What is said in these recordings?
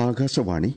ആകാശവാണി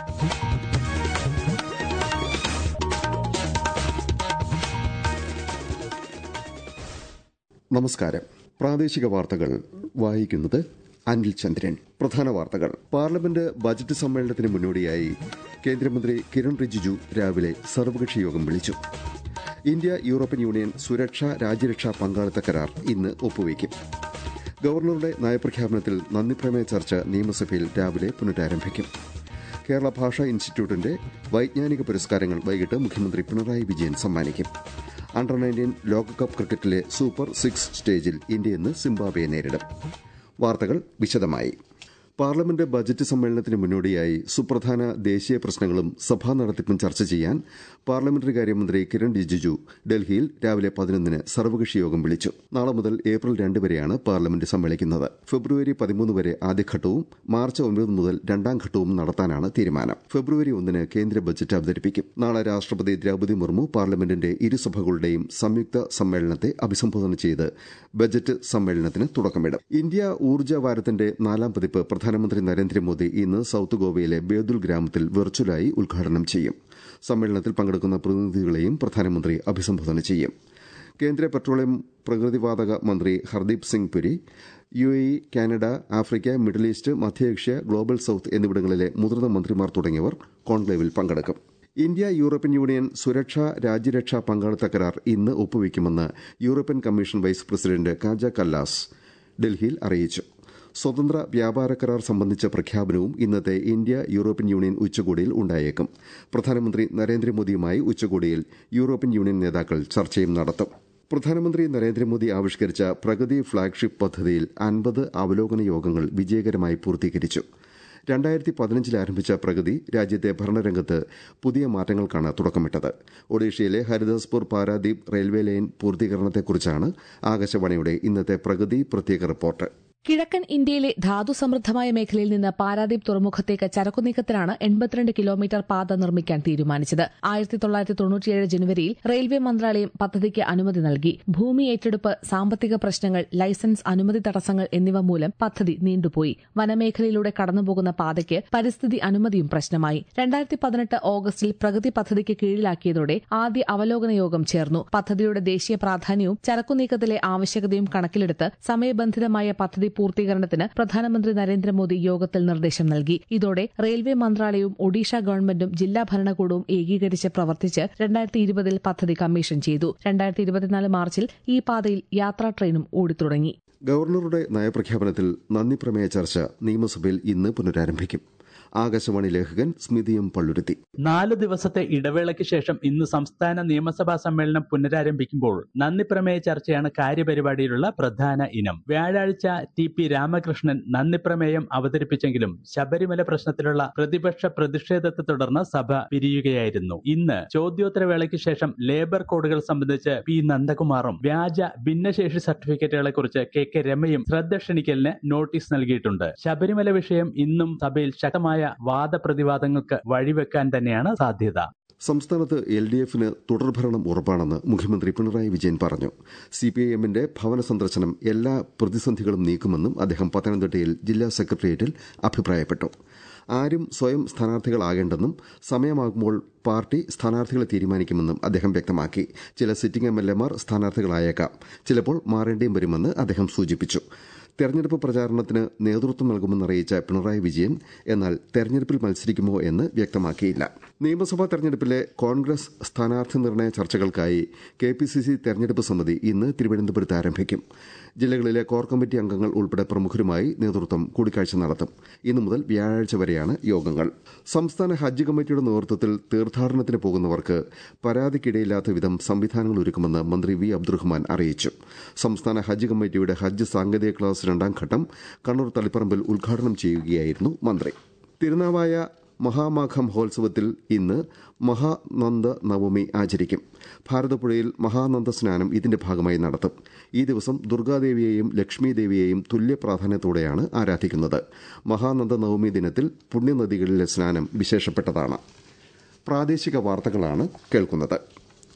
നമസ്കാരം പ്രാദേശിക വാർത്തകൾ വായിക്കുന്നത് അനിൽ ചന്ദ്രൻ പ്രധാന വാർത്തകൾ പാർലമെന്റ് ബജറ്റ് സമ്മേളനത്തിന് മുന്നോടിയായി കേന്ദ്രമന്ത്രി കിരൺ റിജിജു രാവിലെ സർവകക്ഷി യോഗം വിളിച്ചു ഇന്ത്യ യൂറോപ്യൻ യൂണിയൻ സുരക്ഷാ രാജ്യരക്ഷാ പങ്കാളിത്ത കരാർ ഇന്ന് ഒപ്പുവയ്ക്കും ഗവർണറുടെ നയപ്രഖ്യാപനത്തിൽ നന്ദിപ്രമേയ ചർച്ച നിയമസഭയിൽ രാവിലെ പുനരാരംഭിക്കും കേരള ഭാഷാ ഇൻസ്റ്റിറ്റ്യൂട്ടിന്റെ വൈജ്ഞാനിക പുരസ്കാരങ്ങൾ വൈകിട്ട് മുഖ്യമന്ത്രി പിണറായി വിജയൻ സമ്മാനിക്കും അണ്ടർ നയൻറ്റീൻ ലോകകപ്പ് ക്രിക്കറ്റിലെ സൂപ്പർ സിക്സ് സ്റ്റേജിൽ ഇന്ത്യ ഇന്ന് സിംബാബ്വെയെ നേരിടും വാർത്തകൾ വിശദമായി പാർലമെന്റ് ബജറ്റ് സമ്മേളനത്തിന് മുന്നോടിയായി സുപ്രധാന ദേശീയ പ്രശ്നങ്ങളും സഭാ നടത്തിപ്പും ചർച്ച ചെയ്യാൻ പാർലമെന്ററി കാര്യമന്ത്രി കിരൺ റിജിജു ഡൽഹിയിൽ രാവിലെ പതിനൊന്നിന് സർവകക്ഷി യോഗം വിളിച്ചു നാളെ മുതൽ ഏപ്രിൽ രണ്ട് വരെയാണ് പാർലമെന്റ് സമ്മേളിക്കുന്നത് ഫെബ്രുവരി പതിമൂന്ന് വരെ ആദ്യഘട്ടവും മാർച്ച് ഒൻപത് മുതൽ രണ്ടാം ഘട്ടവും നടത്താനാണ് തീരുമാനം ഫെബ്രുവരി ഒന്നിന് കേന്ദ്ര ബജറ്റ് അവതരിപ്പിക്കും നാളെ രാഷ്ട്രപതി ദ്രൌപതി മുർമു പാർലമെന്റിന്റെ ഇരുസഭകളുടെയും സംയുക്ത സമ്മേളനത്തെ അഭിസംബോധന ചെയ്ത് ബജറ്റ് സമ്മേളനത്തിന് തുടക്കമിടും ഇന്ത്യ ഊർജ്ജ വാരത്തിന്റെ നാലാം പതിപ്പ് പ്രധാനമന്ത്രി നരേന്ദ്രമോദി ഇന്ന് സൌത്ത് ഗോവയിലെ ബേദുൽ ഗ്രാമത്തിൽ വെർച്വലായി ഉദ്ഘാടനം ചെയ്യും സമ്മേളനത്തിൽ പങ്കെടുക്കുന്ന പ്രതിനിധികളെയും പ്രധാനമന്ത്രി അഭിസംബോധന ചെയ്യും കേന്ദ്ര പെട്രോളിയം പ്രകൃതിവാതക മന്ത്രി Hardeep Singh Puri U A Canada Africa middle east മധ്യേഷ്യ ഗ്ലോബൽ സൌത്ത് എന്നിവിടങ്ങളിലെ മുതിർന്ന മന്ത്രിമാർ തുടങ്ങിയവർ കോൺക്ലേവിൽ പങ്കെടുക്കും ഇന്ത്യ യൂറോപ്യൻ യൂണിയൻ സുരക്ഷാ രാജ്യരക്ഷാ പങ്കാളിത്ത കരാർ ഇന്ന് ഒപ്പുവയ്ക്കുമെന്ന് European commission vice president Kaja Kallas ഡൽഹിയിൽ അറിയിച്ചു സ്വതന്ത്ര വ്യാപാര കരാർ സംബന്ധിച്ച പ്രഖ്യാപനവും ഇന്നത്തെ ഇന്ത്യ യൂറോപ്യൻ യൂണിയൻ ഉച്ചകോടിയിൽ ഉണ്ടായേക്കും പ്രധാനമന്ത്രി നരേന്ദ്രമോദിയുമായി ഉച്ചകോടിയിൽ യൂറോപ്യൻ യൂണിയൻ നേതാക്കൾ ചർച്ചയും നടത്തും പ്രധാനമന്ത്രി നരേന്ദ്രമോദി ആവിഷ്കരിച്ച പ്രഗതി ഫ്ളാഗ്ഷിപ്പ് പദ്ധതിയിൽ അൻപത് അവലോകന യോഗങ്ങൾ വിജയകരമായി പൂർത്തീകരിച്ചു രണ്ടായിരത്തി പതിനഞ്ചിൽ ആരംഭിച്ച പ്രഗതി രാജ്യത്തെ ഭരണരംഗത്ത് പുതിയ മാറ്റങ്ങൾക്കാണ് തുടക്കമിട്ടത് ഒഡീഷയിലെ ഹരിദാസ്പൂർ പാരാദീപ് റെയിൽവേ ലൈൻ പൂർത്തീകരണത്തെക്കുറിച്ചാണ് ആകാശവാണിയുടെ ഇന്നത്തെ പ്രഗതി പ്രത്യേക റിപ്പോർട്ട് കിഴക്കൻ ഇന്ത്യയിലെ ധാതുസമൃദ്ധമായ മേഖലയിൽ നിന്ന് പാരാദീപ് തുറമുഖത്തേക്ക് ചരക്കുനീക്കത്തിനാണ് എൺപത്തിരണ്ട് കിലോമീറ്റർ പാത നിർമ്മിക്കാൻ തീരുമാനിച്ചത് ആയിരത്തി തൊള്ളായിരത്തി തൊണ്ണൂറ്റിയേഴ് ജനുവരിയിൽ റെയിൽവേ മന്ത്രാലയം പദ്ധതിക്ക് അനുമതി നൽകി ഭൂമി ഏറ്റെടുപ്പ് സാമ്പത്തിക പ്രശ്നങ്ങൾ ലൈസൻസ് അനുമതി തടസ്സങ്ങൾ എന്നിവ മൂലം പദ്ധതി നീണ്ടുപോയി വനമേഖലയിലൂടെ കടന്നുപോകുന്ന പാതയ്ക്ക് പരിസ്ഥിതി അനുമതിയും പ്രശ്നമായി രണ്ടായിരത്തി പതിനെട്ട് ഓഗസ്റ്റിൽ പ്രഗതി പദ്ധതിക്ക് കീഴിലാക്കിയതോടെ ആദ്യ അവലോകന യോഗം ചേർന്നു പദ്ധതിയുടെ ദേശീയ പ്രാധാന്യവും ചരക്കുനീക്കത്തിലെ ആവശ്യകതയും കണക്കിലെടുത്ത് സമയബന്ധിതമായ പദ്ധതി പൂർത്തീകരണത്തിന് പ്രധാനമന്ത്രി നരേന്ദ്രമോദി യോഗത്തിൽ നിർദ്ദേശം നൽകി ഇതോടെ റെയിൽവേ മന്ത്രാലയവും ഒഡീഷ ഗവൺമെന്റും ജില്ലാ ഭരണകൂടവും ഏകീകരിച്ച് പ്രവർത്തിച്ച് രണ്ടായിരത്തി ഇരുപതിൽ പദ്ധതി കമ്മീഷൻ ചെയ്തു രണ്ടായിരത്തി ഇരുപത്തിനാല് മാർച്ചിൽ ഈ പാതയിൽ യാത്രാ ട്രെയിനും ഓടിത്തുടങ്ങി ഗവർണറുടെ നയപ്രഖ്യാപനത്തിൽ നന്ദി പ്രമേയ ചർച്ച നിയമസഭയിൽ ഇന്ന് പുനരാരംഭിക്കും ആകാശവാണി ലേഖകൻ സ്മിതിയും പള്ളുരുത്തി നാല് ദിവസത്തെ ഇടവേളയ്ക്ക് ശേഷം ഇന്ന് സംസ്ഥാന നിയമസഭാ സമ്മേളനം പുനരാരംഭിക്കുമ്പോൾ നന്ദി പ്രമേയ ചർച്ചയാണ് കാര്യപരിപാടിയിലുള്ള പ്രധാന ഇനം വ്യാഴാഴ്ച ടി പി രാമകൃഷ്ണൻ നന്ദി പ്രമേയം അവതരിപ്പിച്ചെങ്കിലും ശബരിമല പ്രശ്നത്തിലുള്ള പ്രതിപക്ഷ പ്രതിഷേധത്തെ തുടർന്ന് സഭ പിരിയുകയായിരുന്നു ഇന്ന് ചോദ്യോത്തരവേളയ്ക്ക് ശേഷം ലേബർ കോഡുകൾ സംബന്ധിച്ച് പി നന്ദകുമാറും വ്യാജ ഭിന്നശേഷി സർട്ടിഫിക്കറ്റുകളെ കുറിച്ച് കെ കെ രമയും ശ്രദ്ധ ക്ഷണിക്കലിന് നോട്ടീസ് നൽകിയിട്ടുണ്ട് ശബരിമല വിഷയം ഇന്നും സഭയിൽ ശക്തമായ വാദപ്രതിവാദങ്ങൾക്ക് വഴിവെക്കാൻ തന്നെയാണ് സാധ്യത സംസ്ഥാനത്ത് എൽ ഡി എഫിന് തുടർഭരണം ഉറപ്പാണെന്ന് മുഖ്യമന്ത്രി പിണറായി വിജയൻ പറഞ്ഞു സിപിഐഎമ്മിന്റെ ഭവന സന്ദർശനം എല്ലാ പ്രതിസന്ധികളും നീക്കുമെന്നും അദ്ദേഹം പത്തനംതിട്ടയിൽ ജില്ലാ സെക്രട്ടേറിയറ്റിൽ അഭിപ്രായപ്പെട്ടു ആരും സ്വയം സ്ഥാനാർത്ഥികളാകേണ്ടെന്നും സമയമാകുമ്പോൾ പാർട്ടി സ്ഥാനാർത്ഥികളെ തീരുമാനിക്കുമെന്നും അദ്ദേഹം വ്യക്തമാക്കി ചില സിറ്റിംഗ് എം എൽ എമാർ സ്ഥാനാർത്ഥികളായേക്കാം ചിലപ്പോൾ മാറേണ്ടിയും വരുമെന്ന് അദ്ദേഹം സൂചിപ്പിച്ചു തെരഞ്ഞെടുപ്പ് പ്രചാരണത്തിന് നേതൃത്വം നൽകുമെന്നറിയിച്ച പിണറായി വിജയൻ എന്നാൽ തെരഞ്ഞെടുപ്പിൽ മത്സരിക്കുമോ എന്ന് വ്യക്തമാക്കിയില്ല നിയമസഭാ തെരഞ്ഞെടുപ്പിലെ കോൺഗ്രസ് സ്ഥാനാർത്ഥി നിർണയ ചർച്ചകൾക്കായി കെ പി സി സി തെരഞ്ഞെടുപ്പ് സമിതി ഇന്ന് തിരുവനന്തപുരത്ത് ആരംഭിക്കും ജില്ലകളിലെ കോർ കമ്മിറ്റി അംഗങ്ങൾ ഉൾപ്പെടെ പ്രമുഖരുമായി നേതൃത്വം കൂടിക്കാഴ്ച നടത്തും ഇന്നു മുതൽ വ്യാഴാഴ്ച വരെയാണ് യോഗങ്ങൾ സംസ്ഥാന ഹജ്ജ് കമ്മിറ്റിയുടെ നേതൃത്വത്തിൽ തീർത്ഥാടനത്തിന് പോകുന്നവർക്ക് പരാതിക്കിടയില്ലാത്ത വിധം സംവിധാനങ്ങൾ ഒരുക്കുമെന്ന് മന്ത്രി വി അബ്ദുറഹ്മാൻ അറിയിച്ചു സംസ്ഥാന ഹജ്ജ് കമ്മിറ്റിയുടെ ഹജ്ജ് സാങ്കേതിക ക്ലാസ് രണ്ടാം ഘട്ടം കണ്ണൂർ തളിപ്പറമ്പിൽ ഉദ്ഘാടനം ചെയ്യുകയായിരുന്നു മന്ത്രി തിരുനാവായ മഹാമാഘ മഹോത്സവത്തിൽ ഇന്ന് മഹാനന്ദ നവമി ആചരിക്കും ഭാരതപ്പുഴയിൽ മഹാനന്ദ സ്നാനം ഇതിന്റെ ഭാഗമായി നടത്തും ഈ ദിവസം ദുർഗാദേവിയെയും ലക്ഷ്മീദേവിയെയും തുല്യ പ്രാധാന്യത്തോടെയാണ് ആരാധിക്കുന്നത് മഹാനന്ദ നവമി ദിനത്തിൽ പുണ്യനദികളിലെ സ്നാനം വിശേഷപ്പെട്ടതാണ് പ്രാദേശിക വാർത്തകളാണ് കേൾക്കുന്നത്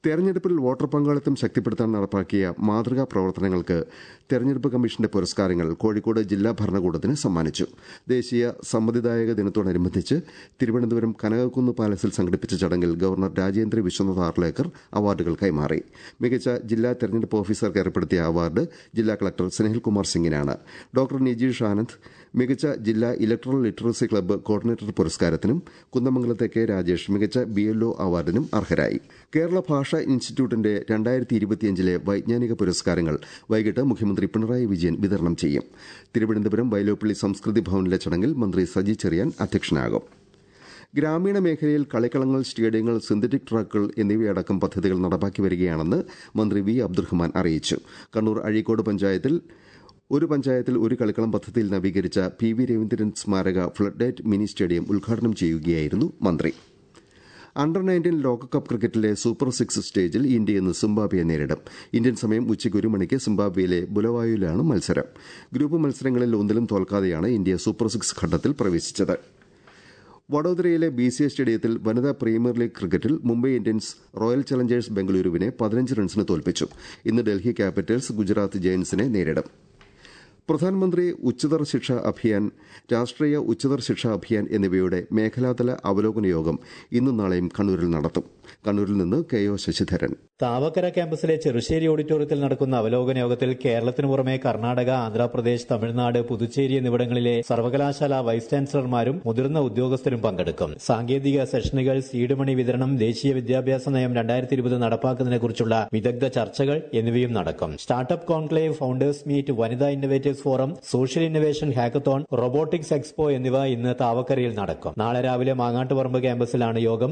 തെരഞ്ഞെടുപ്പിൽ വോട്ടർ പങ്കാളിത്തം ശക്തിപ്പെടുത്താൻ നടപ്പാക്കിയ മാതൃകാ പ്രവർത്തനങ്ങൾക്ക് തെരഞ്ഞെടുപ്പ് കമ്മീഷന്റെ പുരസ്കാരങ്ങൾ കോഴിക്കോട് ജില്ലാ ഭരണകൂടത്തിന് സമ്മാനിച്ചു ദേശീയ സമ്മതിദായക ദിനത്തോടനുബന്ധിച്ച് തിരുവനന്തപുരം കനകക്കുന്ന് പാലസിൽ സംഘടിപ്പിച്ച ചടങ്ങിൽ ഗവർണർ രാജേന്ദ്ര വിശ്വനാഥ് ആർലേക്കർ അവാർഡുകൾ കൈമാറി മികച്ച ജില്ലാ തെരഞ്ഞെടുപ്പ് ഓഫീസർക്ക് ഏർപ്പെടുത്തിയ അവാർഡ് ജില്ലാ കളക്ടർ സ്നേഹിൽകുമാർ സിംഗിനാണ് ഡോക്ടർ നിജീഷ് ആനന്ദ് മികച്ച ജില്ലാ ഇലക്ട്രൽ ലിറ്ററസി ക്ലബ്ബ് കോർഡിനേറ്റർ പുരസ്കാരത്തിനും കുന്നമംഗലത്തെ കെ രാജേഷ് മികച്ച ബി എൽഒ അവാർഡിനും അർഹരായി കേരള ഭാഷാ ഇൻസ്റ്റിറ്റ്യൂട്ടിന്റെ രണ്ടായിരത്തി ഇരുപത്തിയഞ്ചിലെ വൈജ്ഞാനിക പുരസ്കാരങ്ങൾ വൈകിട്ട് മുഖ്യമന്ത്രി പിണറായി വിജയൻ വിതരണം ചെയ്യും തിരുവനന്തപുരം വൈലോപ്പള്ളി സംസ്കൃതി ഭവനിലെ ചടങ്ങിൽ മന്ത്രി സജി ചെറിയാൻ അധ്യക്ഷനാകും ഗ്രാമീണ മേഖലയിൽ കളിക്കളങ്ങൾ സ്റ്റേഡിയങ്ങൾ സിന്തറ്റിക് ട്രാക്കുകൾ എന്നിവയടക്കം പദ്ധതികൾ നടപ്പാക്കി വരികയാണെന്ന് മന്ത്രി വി അബ്ദുറഹ്മാൻ അറിയിച്ചു കണ്ണൂർ അഴീക്കോട് പഞ്ചായത്തിൽ ഒരു പഞ്ചായത്തിൽ ഒരു കളിക്കളം പദ്ധതിയിൽ നവീകരിച്ച പി വി രവീന്ദ്രൻ സ്മാരക ഫ്ലഡ് ലൈറ്റ് മിനി സ്റ്റേഡിയം ഉദ്ഘാടനം ചെയ്യുകയായിരുന്നു മന്ത്രി അണ്ടർ നയൻറ്റീൻ ലോകകപ്പ് ക്രിക്കറ്റിലെ സൂപ്പർ സിക്സ് സ്റ്റേജിൽ ഇന്ത്യ ഇന്ന് സിംബാബ്വെയെ നേരിടും ഇന്ത്യൻ സമയം ഉച്ചയ്ക്ക് ഒരു മണിക്ക് സിംബാബ്വെയിലെ ബുലവായുവിലാണ് മത്സരം ഗ്രൂപ്പ് മത്സരങ്ങളിൽ ഒന്നിലും തോൽക്കാതെയാണ് ഇന്ത്യ സൂപ്പർ സിക്സ് ഘട്ടത്തിൽ പ്രവേശിച്ചത് വഡോദരയിലെ ബി സി എ സ്റ്റേഡിയത്തിൽ വനിതാ പ്രീമിയർ ലീഗ് ക്രിക്കറ്റിൽ മുംബൈ ഇന്ത്യൻസ് റോയൽ ചലഞ്ചേഴ്സ് ബംഗളൂരുവിനെ പതിനഞ്ച് റൺസിന് തോൽപ്പിച്ചു ഇന്ന് ഡൽഹി ക്യാപിറ്റൽസ് ഗുജറാത്ത് ജയൻസിനെ നേരിടും പ്രധാനമന്ത്രി ഉച്ചതർ ശിക്ഷ അഭിയാൻ രാഷ്ട്രീയ ഉച്ചതർ ശിക്ഷ അഭിയാൻ എന്നിവയുടെ മേഖലാതല അവലോകന യോഗം ഇന്നും നാളെയും കണ്ണൂരിൽ നടത്തും കണ്ണൂരിൽ നിന്ന് കെ ഒ ശശിധരൻ താവക്കര ക്യാമ്പസിലെ ചെറുശ്ശേരി ഓഡിറ്റോറിയത്തിൽ നടക്കുന്ന അവലോകന യോഗത്തിൽ കേരളത്തിനു പുറമെ കർണാടക ആന്ധ്രാപ്രദേശ് തമിഴ്നാട് പുതുച്ചേരി എന്നിവിടങ്ങളിലെ സർവകലാശാല വൈസ് ചാൻസലർമാരും മുതിർന്ന ഉദ്യോഗസ്ഥരും പങ്കെടുക്കും സാങ്കേതിക സെഷനുകൾ സീഡ് മണി വിതരണം ദേശീയ വിദ്യാഭ്യാസ നയം രണ്ടായിരത്തി ഇരുപത് നടപ്പാക്കുന്നതിനെക്കുറിച്ചുള്ള വിദഗ്ധ ചർച്ചകൾ എന്നിവയും നടക്കും സ്റ്റാർട്ടപ്പ് കോൺക്ലേവ് ഫൗണ്ടേഴ്സ് മീറ്റ് വനിതാ innovators forum social innovation hackathon robotics expo എന്നിവ ഇന്ന് താവക്കരയിൽ നടക്കും നാളെ രാവിലെ മാങ്ങാട്ടുപറമ്പ് ക്യാമ്പസിലാണ് യോഗം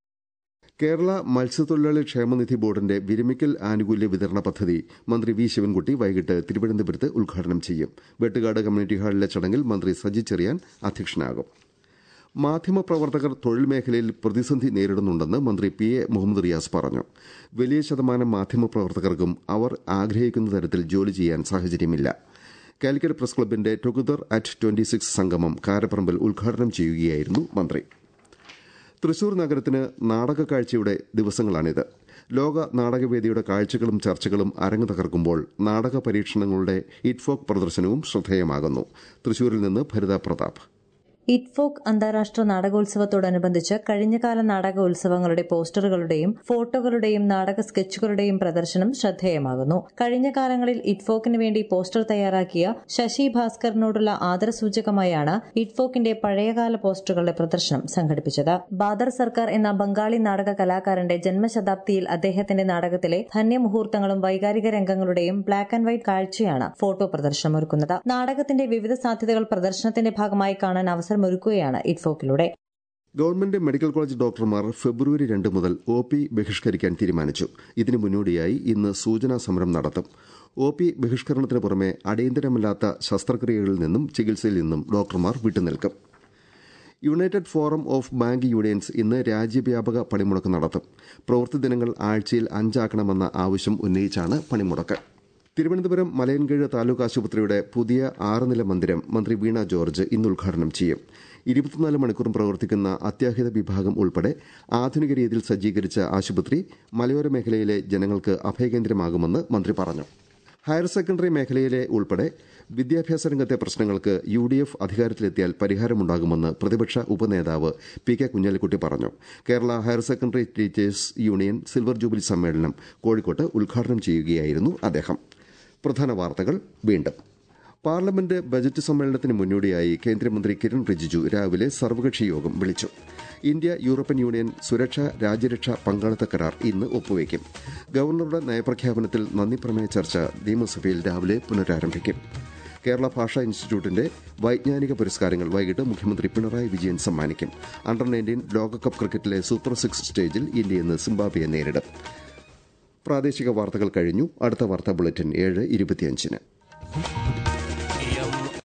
കേരള മത്സ്യത്തൊഴിലാളി ക്ഷേമനിധി ബോർഡിന്റെ വിരമിക്കൽ ആനുകൂല്യ വിതരണ പദ്ധതി മന്ത്രി വി ശിവൻകുട്ടി വൈകിട്ട് തിരുവനന്തപുരത്ത് ഉദ്ഘാടനം ചെയ്യും വെട്ടുകാട് കമ്മ്യൂണിറ്റി ഹാളിലെ ചടങ്ങിൽ മന്ത്രി സജി ചെറിയാൻ അധ്യക്ഷനാകും മാധ്യമപ്രവർത്തകർ തൊഴിൽ മേഖലയിൽ പ്രതിസന്ധി നേരിടുന്നുണ്ടെന്ന് മന്ത്രി പി എ മുഹമ്മദ് റിയാസ് പറഞ്ഞു വലിയ ശതമാനം മാധ്യമപ്രവർത്തകർക്കും അവർ ആഗ്രഹിക്കുന്ന തരത്തിൽ ജോലി ചെയ്യാൻ സാഹചര്യമില്ല കാലിക്കറ്റ് പ്രസ് ക്ലബിന്റെ ടുഗദർ അറ്റ് ട്വന്റി സിക്സ് സംഗമം കാരപ്പറമ്പിൽ ഉദ്ഘാടനം ചെയ്യുകയായിരുന്നു മന്ത്രി തൃശൂർ നഗരത്തിന് നാടക കാഴ്ചയുടെ ദിവസങ്ങളാണിത് ലോക നാടകവേദിയുടെ കാഴ്ചകളും ചർച്ചകളും അരങ്ങ് തകർക്കുമ്പോൾ നാടക പരീക്ഷണങ്ങളുടെ ഇറ്റ്ഫോക്ക് പ്രദർശനവും ശ്രദ്ധേയമാകുന്നു തൃശൂരിൽ നിന്ന് ഭരിത പ്രതാപ് ഇറ്റ്ഫോക്ക് അന്താരാഷ്ട്ര നാടകോത്സവത്തോടനുബന്ധിച്ച് കഴിഞ്ഞകാല നാടകോത്സവങ്ങളുടെ പോസ്റ്ററുകളുടെയും ഫോട്ടോകളുടെയും നാടക സ്കെച്ചുകളുടെയും പ്രദർശനം ശ്രദ്ധേയമാകുന്നു കഴിഞ്ഞ കാലങ്ങളിൽ ഇറ്റ്ഫോക്കിന് വേണ്ടി പോസ്റ്റർ തയ്യാറാക്കിയ ശശി ഭാസ്കറിനോടുള്ള ആദരസൂചകമായാണ് ഇറ്റ്ഫോക്കിന്റെ പഴയകാല പോസ്റ്ററുകളുടെ പ്രദർശനം സംഘടിപ്പിച്ചത് ബാദർ സർക്കാർ എന്ന ബംഗാളി നാടക കലാകാരന്റെ ജന്മശതാബ്ദിയിൽ അദ്ദേഹത്തിന്റെ നാടകത്തിലെ ധന്യമുഹൂർത്തങ്ങളും വൈകാരിക രംഗങ്ങളുടെയും ബ്ലാക്ക് ആൻഡ് വൈറ്റ് കാഴ്ചയാണ് ഫോട്ടോ പ്രദർശനം ഒരുക്കുന്നത് നാടകത്തിന്റെ വിവിധ സാധ്യതകൾ പ്രദർശനത്തിന്റെ ഭാഗമായി കാണാൻ അവസരം അവസരമൊരുക്കുകയാണ് ഇറ്റ്ഫോക്കിലൂടെ ഗവൺമെന്റ് മെഡിക്കൽ കോളേജ് ഡോക്ടർമാർ ഫെബ്രുവരി രണ്ട് മുതൽ ഒ പി ബഹിഷ്കരിക്കാൻ തീരുമാനിച്ചു ഇതിനു മുന്നോടിയായി ഇന്ന് സൂചനാ സമരം നടത്തും ഒ പി ബഹിഷ്കരണത്തിന് പുറമെ അടിയന്തരമല്ലാത്ത ശസ്ത്രക്രിയകളിൽ നിന്നും ചികിത്സയിൽ നിന്നും ഡോക്ടർമാർ വിട്ടുനിൽക്കും united forum of bank unions ഇന്ന് രാജ്യവ്യാപക പണിമുടക്ക് നടത്തും പ്രവൃത്തി ദിനങ്ങൾ ആഴ്ചയിൽ അഞ്ചാക്കണമെന്ന ആവശ്യം ഉന്നയിച്ചാണ് പണിമുടക്ക് തിരുവനന്തപുരം മലയൻകീഴ് താലൂക്ക് ആശുപത്രിയുടെ പുതിയ ആറുനില മന്ദിരം മന്ത്രി വീണ ജോർജ് ഇന്ന് ഉദ്ഘാടനം ചെയ്യും ഇരുപത്തിനാല് മണിക്കൂറും പ്രവർത്തിക്കുന്ന അത്യാഹിത വിഭാഗം ഉൾപ്പെടെ ആധുനിക രീതിയിൽ സജ്ജീകരിച്ച ആശുപത്രി മലയോര മേഖലയിലെ ജനങ്ങൾക്ക് അഭയകേന്ദ്രമാകുമെന്ന് മന്ത്രി പറഞ്ഞു ഹയർ സെക്കൻഡറി മേഖലയിലെ ഉൾപ്പെടെ വിദ്യാഭ്യാസ രംഗത്തെ പ്രശ്നങ്ങൾക്ക് യു ഡി എഫ് അധികാരത്തിലെത്തിയാൽ പരിഹാരമുണ്ടാകുമെന്ന് പ്രതിപക്ഷ ഉപനേതാവ് പി കെ കുഞ്ഞാലിക്കുട്ടി പറഞ്ഞു Kerala higher secondary teachers union silver jubilee സമ്മേളനം കോഴിക്കോട്ട് ഉദ്ഘാടനം ചെയ്യുകയായിരുന്നു അദ്ദേഹം പ്രധാന വാർത്തകൾ വീണ്ടും പാർലമെന്റ് ബജറ്റ് സമ്മേളനത്തിന് മുന്നോടിയായി കേന്ദ്രമന്ത്രി കിരൺ റിജിജു രാവിലെ സർവകക്ഷി യോഗം വിളിച്ചു ഇന്ത്യ യൂറോപ്യൻ യൂണിയൻ സുരക്ഷാ രാജ്യരക്ഷാ പങ്കാളിത്ത കരാർ ഇന്ന് ഒപ്പുവയ്ക്കും ഗവർണറുടെ നയപ്രഖ്യാപനത്തിൽ നന്ദി പ്രമേയ ചർച്ച നിയമസഭയിൽ രാവിലെ പുനരാരംഭിക്കും കേരള ഭാഷാ ഇൻസ്റ്റിറ്റ്യൂട്ടിന്റെ വൈജ്ഞാനിക പുരസ്കാരങ്ങൾ വൈകിട്ട് മുഖ്യമന്ത്രി പിണറായി വിജയൻ സമ്മാനിക്കും അണ്ടർ നയൻറ്റീൻ ലോകകപ്പ് ക്രിക്കറ്റിലെ സൂപ്പർ സിക്സ് സ്റ്റേജിൽ ഇന്ത്യ ഇന്ന് സിംബാബ്വെയെ നേരിടും പ്രാദേശിക വാർത്തകൾ കഴിഞ്ഞു അടുത്ത വാർത്താ ബുള്ളറ്റിൻ ഏഴ് ഇരുപത്തിയഞ്ചിന്